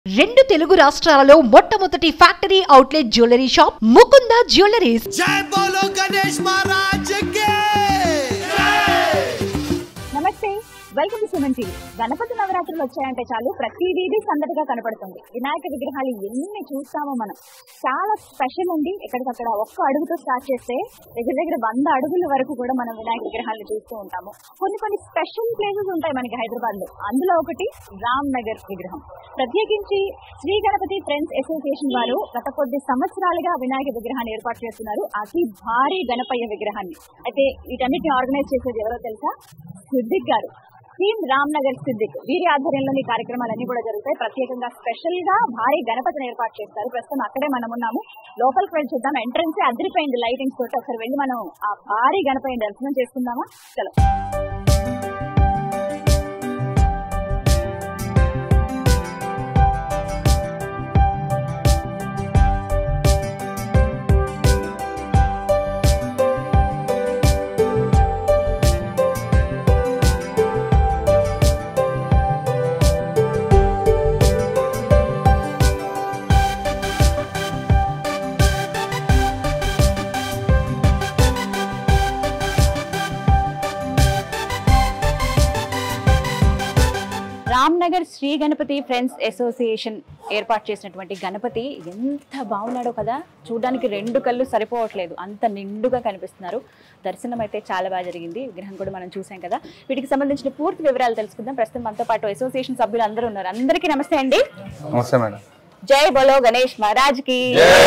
రెండు తెలుగు రాష్ట్రాలలో మొట్టమొదటి factory outlet jewellery shop Mukunda jewelleries जय बोलो गणेश महाराज के నమస్తే welcome to Suman TV Ganapati నవరాత్రులు వచ్చాయంటే చాలు ప్రతి వీధి సందడిగా కనపడుతుంది వినాయక విగ్రహాలు ఎన్ని చూస్తామో మనం చాలా స్పెషల్ అండి ఎక్కడికక్కడ ఒక్క అడుగుతో స్టార్ట్ చేస్తే దగ్గర దగ్గర వంద అడుగుల వరకు కూడా మనం వినాయక విగ్రహాలను చూస్తూ ఉంటాము కొన్ని కొన్ని స్పెషల్ ప్లేసెస్ ఉంటాయి మనకి హైదరాబాద్ లో అందులో ఒకటి రామ్ నగర్ విగ్రహం ప్రత్యేకించి శ్రీ గణపతి ఫ్రెండ్స్ అసోసియేషన్ వారు గత కొద్ది సంవత్సరాలుగా వినాయక విగ్రహాన్ని ఏర్పాటు చేస్తున్నారు అతి భారీ గణపయ్య విగ్రహాన్ని అయితే వీటన్నిటిని ఆర్గనైజ్ చేసేది ఎవరో తెలుసా సిద్దిక్ గారు టీమ్ రామ్ నగర్ సిద్దిక్ వీరి ఆధ్వర్యంలోని కార్యక్రమాలన్నీ కూడా జరుగుతాయి ప్రత్యేకంగా స్పెషల్ గా భారీ గణపతిని ఏర్పాటు చేస్తారు ప్రస్తుతం అక్కడే మనం ఉన్నాము లోపలికి వెళ్ళి చూద్దాం ఎంట్రన్స్ అదిరిపోయింది లైటింగ్స్ తోటి ఒకసారి వెళ్ళి మనం ఆ భారీ గణపతిని దర్శనం చేసుకుందామా చలో రామ్ నగర్ శ్రీ గణపతి ఫ్రెండ్స్ అసోసియేషన్ ఏర్పాటు చేసినటువంటి గణపతి ఎంత బాగున్నాడో కదా చూడడానికి రెండు కళ్ళు సరిపోవట్లేదు అంత నిండుగా కనిపిస్తున్నారు దర్శనం అయితే చాలా బాగా జరిగింది విగ్రహం కూడా మనం చూసాం కదా వీటికి సంబంధించిన పూర్తి వివరాలు తెలుసుకుందాం ప్రస్తుతం మనతో పాటు అసోసియేషన్ సభ్యులు అందరూ ఉన్నారు అందరికీ నమస్తే అండి నమస్తే మేడం జై బోలో గణేష్ మహారాజ్ కి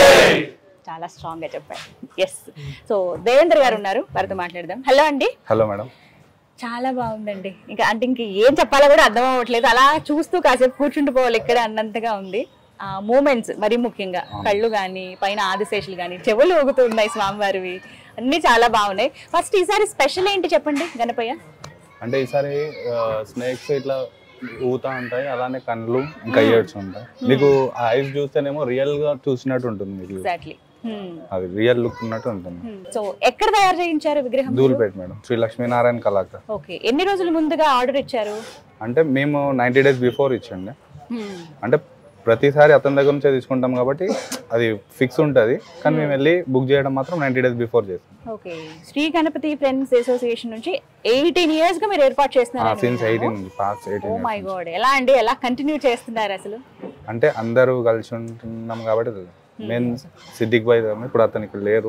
చాలా స్ట్రాంగ్ గా చెప్పారు ఎస్ సో దేవేంద్ర గారు ఉన్నారు వారితో మాట్లాడదాం హలో అండి హలో మేడం చాలా బాగుందండి ఇంకా అంటే ఇంక ఏం చెప్పాలో కూడా అర్థం అవ్వట్లేదు అలా చూస్తూ కాసేపు కూర్చుండిపోవాలి ఇక్కడ అన్నంతగా ఉంది ఆ మూమెంట్స్ మరీ ముఖ్యంగా కళ్ళు కానీ పైన ఆదిశేషులు కానీ చెవులు ఊగుతున్నాయి స్వామివారివి అన్ని చాలా బాగున్నాయి ఫస్ట్ ఈసారి స్పెషల్ ఏంటి చెప్పండి గణపయ్య అంటే ఈసారి స్నేక్స్ ఇట్లా ఊతా ఉంటాయి అలానే కళ్ళు ఇంకా ఇయర్స్ ఉంటాయి మీకు ఆ ఐస్ చూస్తేనేమో రియల్ గా చూసినట్టు ఉంటుంది మీకు ఎగ్జాక్ట్లీ అది రియల్ లుక్ ఉన్నట్టు ఉంటుంది సో ఎక్కడ తయారు చేయించారు విగ్రహం ధూల్పేట మేడం శ్రీ లక్ష్మీనారాయణ కళాకార్ ఓకే ఎన్ని రోజుల ముందుగా ఆర్డర్ ఇచ్చారు అంటే మేము నైంటీ డేస్ బిఫోర్ ఇచ్చండి Hmm. అంటే ప్రతిసారి అతని దగ్గర నుంచే తీసుకుంటాం కాబట్టి అది ఫిక్స్ ఉంటుంది కానీ మేము వెళ్ళి బుక్ చేయడం మాత్రం నైంటీ డేస్ బిఫోర్ చేస్తాం okay Shri Ganapati friends association నుంచి ఎయిటీన్ ఇయర్స్ గా మీరు ఏర్పాటు చేస్తున్నారు since eighteen past oh eighteen my god ఎలా అండి ఎలా కంటిన్యూ చేస్తున్నారు అసలు అంటే అందరూ కలిసి ఉంటున్నాం కాబట్టి మెయిన్ సిద్దిక్ బాయ్ ఇప్పుడు అతను ఇక్కడ లేరు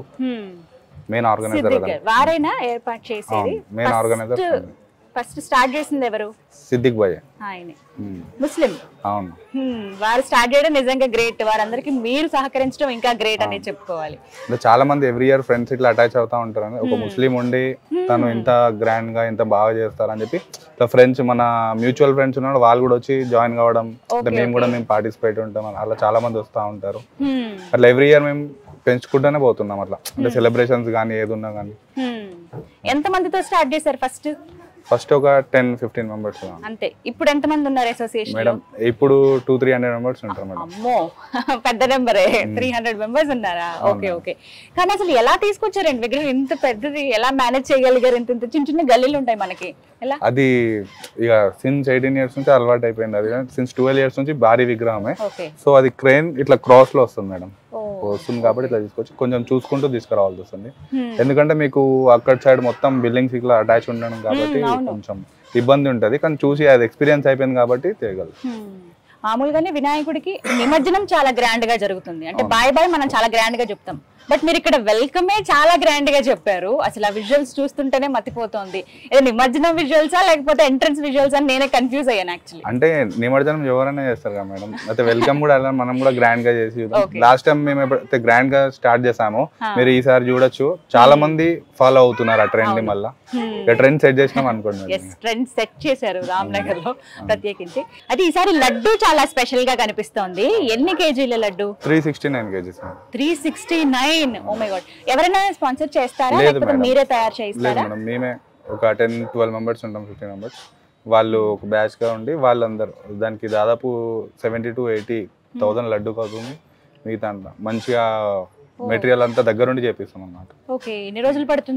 మెయిన్ ఆర్గనైజర్ సిద్దిక్ గారు వారైనా ఏర్పాటు చేసేది అవును, main organizer తనే. ఫస్ట్ స్టార్ట్ చేసింది ఎవరు సిద్దిక్ బాయ్ ఆయనే ముస్లిం అవును Hmm, వారు స్టార్ట్ చేయడం నిజంగా గ్రేట్ వారందరికీ మీరు సహకరించడం ఇంకా గ్రేట్ అనేది చెప్పుకోవాలి అంటే చాలా మంది ఎవ్రీ ఇయర్ ఫ్రెండ్స్ ఇట్లా అటాచ్ అవుతా ఉంటారు అని ఒక ముస్లిం ఉండి తను ఇంత గ్రాండ్ గా ఇంత బాగా చేస్తారని చెప్పి ఇట్లా ఫ్రెండ్స్ మన మ్యూచువల్ ఫ్రెండ్స్ ఉన్నాడు వాళ్ళు కూడా వచ్చి జాయిన్ కావడం అంటే మేము కూడా మేము పార్టిసిపేట్ ఉంటాం అలా చాలా మంది వస్తూ ఉంటారు Hmm, అట్లా ఎవ్రీ ఇయర్ మేము పెంచుకుంటూనే పోతున్నాం అట్లా అంటే సెలబ్రేషన్స్ కానీ ఏది ఉన్నా కానీ hmm. ఎంత మందితో స్టార్ట్ చేశారు ఫస్ట్ ఫస్ట్ ఒక టెన్ ఫిఫ్టీన్ మెంబర్స్ అంతే ఇప్పుడు ఎంత మంది ఉన్నారు అసోసియేషన్ మేడం ఇప్పుడు టూ త్రీ హండ్రెడ్ మెంబర్స్ ఉంటారు మేడం అమ్మో పెద్ద నెంబరే త్రీ హండ్రెడ్ మెంబర్స్ ఉన్నారా ఓకే ఓకే కానీ అసలు ఎలా తీసుకొచ్చారండి విగ్రహం ఇంత పెద్దది ఎలా మేనేజ్ చేయగలిగారు ఇంత ఇంత చిన్న చిన్న గల్లీలు ఉంటాయి మనకి ఎలా అది ఇక సిన్స్ ఎయిటీన్ ఇయర్స్ నుంచి అలవాటు అయిపోయింది అది సిన్స్ ట్వెల్వ్ ఇయర్స్ నుంచి భారీ విగ్రహమే ఓకే సో అది క్రెయిన్ ఇట్లా క్రాస్ లో వస్తుంది మేడం ఓ వస్తుంది కాబట్టి ఇట్లా తీసుకొచ్చి కొంచెం చూసుకుంటూ తీసుకురావాల్సి వస్తుంది Hmm. ఎందుకంటే మీకు అక్కడ సైడ్ మొత్తం బిల్డింగ్స్ ఇట్లా అటాచ్ ఉండడం కాబట్టి Hmm, అవును. కొంచెం ఇబ్బంది ఉంటది కానీ చూసి అది ఎక్స్పీరియన్స్ అయిపోయింది కాబట్టి చేయగలరు హ్మ్. మామూలుగానే వినాయకుడికి నిమజ్జనం చాలా గ్రాండ్ గా జరుగుతుంది అంటే బాయ్ బాయ్ మనం చాలా గ్రాండ్ గా చెప్తాం బట్ మీరు ఇక్కడ వెల్కమే చాలా గ్రాండ్ గా చెప్పారు అసలు ఆ విజువల్స్ చూస్తుంటేనే మతిపోతోంది ఏదో నిమజ్జనం విజువల్సా లేకపోతే ఎంట్రన్స్ విజువల్స్ అని నేనే కన్ఫ్యూజ్ అయ్యాను యాక్చువల్లీ అంటే నిమజ్జనం ఎవరైనా చేస్తారు కదా మేడం అయితే వెల్కమ్ కూడా అలా మనం కూడా గ్రాండ్ గా చేసి Okay. లాస్ట్ టైం మేము ఎప్పుడైతే గ్రాండ్ గా స్టార్ట్ చేసామో మీరు ఈసారి చూడొచ్చు చాలా మంది ఫాలో అవుతున్నారు ఆ ట్రెండ్ ని మళ్ళా ఇక ట్రెండ్ సెట్ చేసినాం అనుకోండి ఎస్ ట్రెండ్ సెట్ చేశారు రామ్నగర్ లో ప్రత్యేకించి అది ఈసారి లడ్డు చాలా స్పెషల్ గా కనిపిస్తోంది ఎన్ని కేజీల laddu three sixty nine kgs three sixty nine oh my god ఎవరైనా స్పాన్సర్ చేస్తారా లేదు లేకపోతే మేడం. మీరే తయారు లేదు చేయిస్తారా మేడం మేమే ఒక టెన్ ట్వెల్వ్ మెంబర్స్ ఉంటాం ఫిఫ్టీన్ మెంబర్స్ వాళ్ళు ఒక బ్యాచ్ గా ఉండి వాళ్ళందరూ దానికి దాదాపు seventy to eighty thousand laddu అవుతుంది మిగతా అంతా మంచిగా మెటీరియల్ అంతా దగ్గరుండి చేపిస్తాం అన్నమాట ఓకే ఎన్ని రోజులు పడుతుందో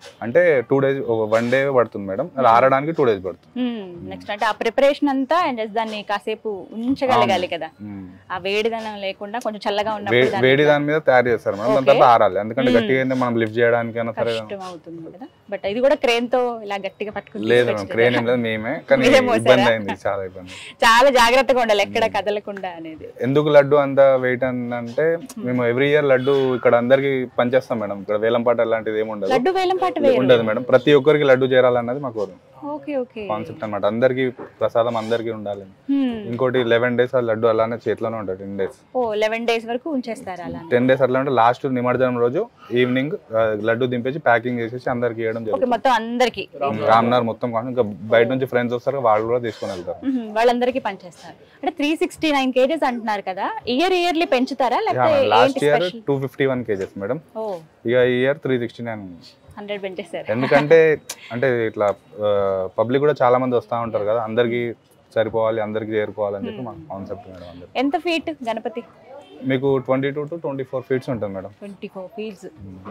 అంటే టూ డేస్ వన్ డే పడుతుంది మేడం అది ఆరడానికి టూ డేస్ పడుతుంది నెక్స్ట్ అంటే ఆ ప్రిపరేషన్ అంతా and just దాన్ని కాసేపు ఉంచగలగాలి కదా మ్మ్. ఆ వేడిదనం లేకుండా కొంచెం చల్లగా వే- ఉన్నప్పుడు దాన్ని వేడి దాని మీద తయారు చేస్తారు మేడం దాని Okay. తర్వాత ఆరాలి ఎందుకంటే మ్మ్. గట్టిగా అయితే మనం లిఫ్ట్ చేయడానికైనా సరే కష్టం అవుతుంది కదా బట్ ఇది కూడా క్రేన్ తో ఇలా గట్టిగా పట్టుకుని లేదు మేడం తీసుకొచ్చారా? క్రేన్ ఏం లేదు మేమే కానీ మీరే మోసారా? ఇబ్బంది అయింది చాలా ఇబ్బంది చాలా జాగ్రత్తగా ఉండాలి ఎక్కడ కదలకుండా అనేది ఎందుకు లడ్డు అంత వెయిట్ అంటే మేము ఎవ్రీ ఇయర్ లడ్డు ఇక్కడ అందరికి పనిచేస్తాం మేడం ఇక్కడ వేలంపాట అలాంటిది ఏమి ఉండదు లడ్డు వేలం పాట వేరు ఉండదు మేడం ప్రతి ఒక్కరికి లడ్డు చేరాలన్నది మాకు ఓకే ఓకే కాన్సెప్ట్ అన్నమాట అందరికి ప్రసాదం అందరికి ఉండాలి ఇంకోటి లెవెన్ డేస్ ఆ లడ్డు అలానే చేతిలోనే ఉంటుంది టెన్ డేస్ ఓ లెవెన్ డేస్ వరకు ఉంచేస్తారు అలా టెన్ డేస్ అట్లా అంటే లాస్ట్ నిమజ్జనం రోజు ఈవినింగ్ లడ్డు దింపేసి ప్యాకింగ్ చేసేసి అందరికి ఇవ్వడం ఓకే జరుగుతుంది మొత్తం అందరికి రామ్నార్ మొత్తం కాకుండా ఇంకా బయట నుంచి ఫ్రెండ్స్ వస్తారు వాళ్ళు కూడా తీసుకొని వెళ్తారు వాళ్ళందరికీ పనిచేస్తారు అంటే త్రీ సిక్స్టీ నైన్ కేజెస్ అంటున్నారు కదా ఇయర్ ఇయర్లీ పెంచుతారా లేకపోతే లాస్ట్ ఏంటి year special two fifty one kgs madam ఓ ఇక ఈ year three sixty nine hundred పెంచేస్తారు ఎందుకంటే అంటే ఇట్లా పబ్లిక్ కూడా చాలా మంది వస్తూ ఉంటారు కదా అందరికి సరిపోవాలి అందరికి చేరుకోవాలని చెప్పి మా కాన్సెప్ట్ మేడం అందరికి ఎంత ఫీట్ గణపతి మీకు twenty two to twenty four feets madam మేడం ట్వంటీ ఫోర్ ఫీట్స్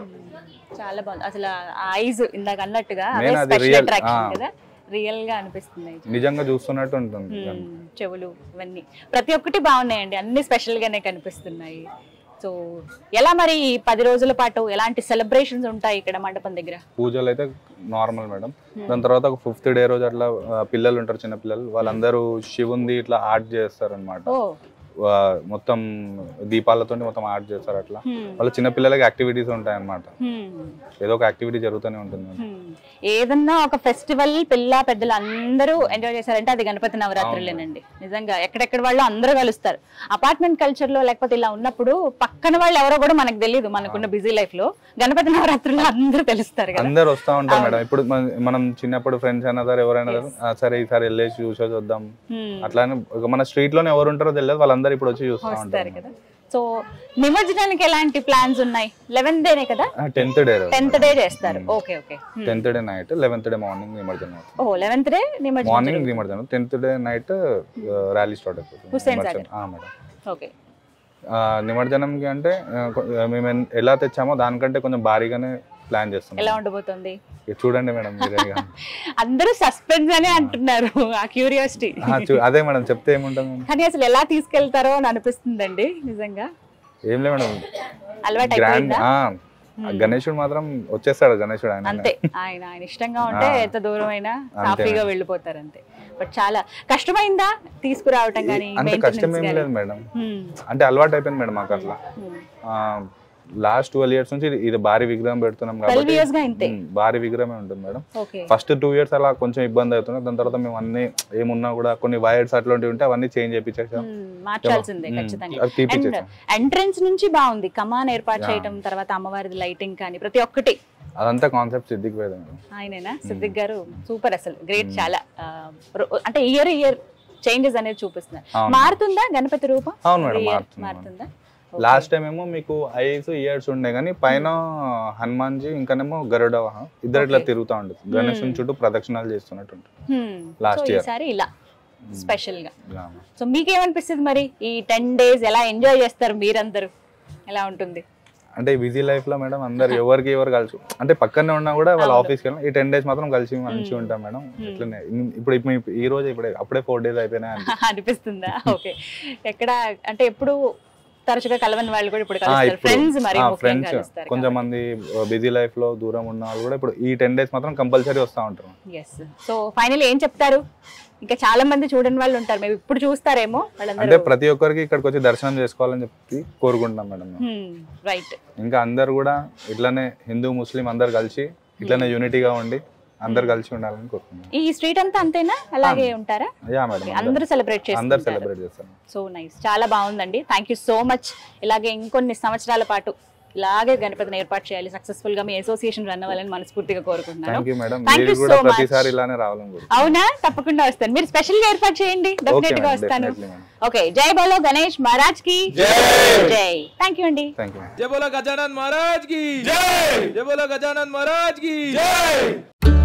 చాలా బాగుంది అసలు ఐజ్ ఇందాక అన్నట్టుగా అవే Main అది స్పెషల్ real, అట్రాక్షన్ ఆ. కదా రియల్ గా అనిపిస్తుంది నిజంగా చూస్తున్నట్టు ఉంటుంది మ్మ్. చెవులు ఇవన్నీ ప్రతి ఒక్కటి బాగున్నాయండి అన్ని స్పెషల్ గానే కనిపిస్తున్నాయి సో ఎలా మరి ఈ పది రోజుల పాటు ఎలాంటి సెలబ్రేషన్స్ ఉంటాయి ఇక్కడ మండపం దగ్గర పూజలు అయితే నార్మల్ మేడం దాని తర్వాత ఒక ఫిఫ్త్ డే రోజు అట్లా ఆ, పిల్లలు ఉంటారు చిన్న పిల్లలు వాళ్ళందరూ శివుంది ఇట్లా ఆర్ట్ చేస్తారు అనమాట ఓ మొత్తం దీపాలతో మొత్తం ఆర్ట్ చేస్తారు అట్లా హ్మ్. వాళ్ళ చిన్న పిల్లలకి యాక్టివిటీస్ ఉంటాయి అనమాట హ్మ్. ఏదో ఒక యాక్టివిటీ జరుగుతూనే ఉంటుంది హ్మ్. ఏదన్నా ఒక ఫెస్టివల్ పిల్ల పెద్దలు అందరూ ఎంజాయ్ చేశారంటే అది గణపతి నవరాత్రులేనండి నిజంగా ఎక్కడెక్కడ వాళ్ళు అందరూ కలుస్తారు అపార్ట్మెంట్ కల్చర్ లో లేకపోతే ఇలా ఉన్నప్పుడు పక్కన వాళ్ళు ఎవరో కూడా మనకు తెలియదు మనకున్న బిజీ లైఫ్ లో గణపతి నవరాత్రులు అందరూ తెలుస్తారు కదా అందరు వస్తా ఉంటారు మేడం ఇప్పుడు మన- మనం చిన్నప్పుడు ఫ్రెండ్స్ అయినా సరే ఎవరైనా సరే, "ఆ, సరే ఈసారి వెళ్ళేసి చూసేసి వద్దాం హ్మ్. అట్లానే ఒక మన స్ట్రీట్ లోనే ఎవరు ఉంటారో తెలియదు వాళ్ళందరూ ఇప్పుడు వచ్చి చూస్తూ వస్తారు ఉంటారు కదా సో నిమజ్జనానికి ఎలాంటి ప్లాన్స్ ఉన్నాయి లెవెన్త్ డేనే కదా టెన్త్ డే టెన్త్ డే చేస్తారు okay okay tenth day night eleventh day morning నిమజ్జనం అవుతుంది ఓ లెవెన్త్ డే నిమజ్జనం మార్నింగ్ నిమజ్జనం tenth day night rally start అయిపోతుంది హుస్సేన్ నిమజ్జనం. ఆ, మేడం ఓకే ఆ, నిమజ్జనంకి అంటే ఆ, కొ- మేము ఎన్- ఎలా తెచ్చామో దానికంటే కొంచెం భారీగానే ప్లాన్ ఎలా చేస్తున్నాం ఉండబోతుంది ఇక చూడండి మేడం మీరే ఇక. అందరూ సస్పెన్స్ అనే అంటున్నారు ఆ క్యూరియాసిటీ ఆ, చూ- అదే మేడం చెప్తే ఏముంటుంది కానీ అసలు ఎలా తీసుకెళ్తారో అని అనిపిస్తుందండి నిజంగా ఏం లేదు మేడం అలవాటు గ్రాండ్ అయిపోయిందా గణేశుడు మాత్రం వచ్చేస్తాడు గణేశుడు ఆయన అంతే ఆయన ఆయన ఇష్టంగా ఉంటే ఆ. ఎంత దూరం అయినా అంతే. సాఫీగా వెళ్ళిపోతారు అంతే బట్ చాలా కష్టమైందా తీసుకురావటం కానీ అంత కష్టం ఏం లేదు మేడం అంటే అలవాటు అయిపోయింది మేడం మాకు అట్లా లాస్ట్ ట్వెల్వ్ ఇయర్స్ నుంచి ఇది- ఇది భారీ విగ్రహం పెడుతున్నాం ట్వెల్వ్ కాబట్టి ఇయర్స్ గా ఇంతే ఉమ్, భారీ విగ్రహమే ఉంటుంది madam okay first two years అలా కొంచెం ఇబ్బంది అవుతుంది దాని తర్వాత మేము అన్ని ఏమున్నా కూడా కొన్ని వైర్స్ అట్లాంటివి ఉంటే అవన్నీ చేంజ్ చేయించేసాం మార్చాల్సిందే ఉమ్, ఖచ్చితంగా అది తీపిచ్చేసాం ఎంట్రన్స్ నుంచి బాగుంది కమాన్ ఏర్పాటు చేయటం తర్వాత అమ్మవారిది లైటింగ్ కానీ ప్రతి ఒక్కటి అదంతా కాన్సెప్ట్ సిద్ధికి పోయేది మేడం ఆయనేనా సిద్దిక్ గారు సూపర్ అసలు గ్రేట్ చాలా ఆ, రో- అంటే ఇయర్ ఇయర్ చేంజెస్ అనేది చూపిస్తున్నారు అవును. మారుతుందా గణపతి రూపం అవును మేడం, Every year మారుతుంది. మారుతుందా లాస్ట్ టైం ఏమో మీకు ఐస్ ఇయర్స్ ఉండే కానీ పైన హనుమాన్జీ ఇంకానేమో గరుడ వాహనం ఇద్దరు ఇట్లా Okay. తిరుగుతూ ఉంటుంది గణేశుని చుట్టూ ప్రదక్షిణాలు చేస్తున్నట్టు ఉంటుంది Hmm. Last so year. ఈసారి ఇలా స్పెషల్ గా ఇలా. సో మీకేమనిపిస్తుంది మరి ఈ టెన్ డేస్ ఎలా ఎంజాయ్ చేస్తారు మీరందరూ ఎలా ఉంటుంది అంటే బిజీ లైఫ్ లో మేడం అందరు ఎవరికి ఎవరు కలిసి అంటే పక్కనే ఉన్నా కూడా వాళ్ళ అవును. ఆఫీస్కి వెళ్ళిన ఈ టెన్ డేస్ మాత్రం కలిసి మంచిగా ఉంటాం మేడం ఇట్లనే ఇన్- ఇప్పుడు ఇప్పుడు ఈ రోజు ఇప్పుడే అప్పుడే ఫోర్ డేస్ అయిపోయినాయి అని. అనిపిస్తుందా ఓకే ఎక్కడ అంటే ఎప్పుడు తరచుగా కలవని వాళ్ళు కూడా ఇప్పుడు ఆ, కలుస్తారు ఇప్పుడు ఫ్రెండ్స్ మరి ముఖ్యంగా ఫ్రెండ్స్ కలుస్తారు కొంచెం మంది బిజీ లైఫ్ లో దూరం ఉన్న వాళ్ళు కూడా ఇప్పుడు ఈ టెన్ డేస్ మాత్రం కంపల్సరీ వస్తూ ఉంటారు ఎస్ సో ఫైనల్ ఏం చెప్తారు ఇంకా చాలా మంది చూడని వాళ్ళు ఉంటారు మేము ఇప్పుడు చూస్తారేమో అంటే వాళ్ళందరూ ప్రతి ఒక్కరికి ఇక్కడికి వచ్చి దర్శనం చేసుకోవాలని చెప్పి కోరుకుంటున్నాం మేడం మేము. రైట్ ఇంకా అందరు కూడా ఇట్లానే హిందూ ముస్లిం అందరు కలిసి ఇట్లానే యూనిటీగా ఉండి అందరు కలిసి ఉండాలని కోరుకుంటున్నాం ఈ స్ట్రీట్ అంతా అంతేనా అలాగే ఉంటారా యా మేడం Okay, అందరూ సెలబ్రేట్ అందరు చేసుకుంటారు సెలబ్రేట్ చేస్తారు సో నైస్ చాలా బాగుందండి థ్యాంక్ యూ సో మచ్ ఇలాగే ఇంకొన్ని సంవత్సరాల పాటు ఇలాగే గణపతిని ఏర్పాటు చేయాలి సక్సెస్ఫుల్ గా మీ అసోసియేషన్ రన్ అవ్వాలని మనస్ఫూర్తిగా కోరుకుంటున్నాను థ్యాంక్ యూ మేడం Thank మీరు you కూడా so much. ప్రతిసారి ఇలానే రావాలని కోరుకుంటున్నాం అవునా తప్పకుండా వస్తాను మీరు స్పెషల్ గా ఏర్పాటు చేయండి డెఫినెట్ గా madam, వస్తాను definitely, madam. ఓకే జై బోలో గణేష్ మహారాజ్ కి జై థ్యాంక్ యూ అండి థ్యాంక్ యూ जय बोला गजानन महाराज की जय जय बोला गजानन महाराज की जय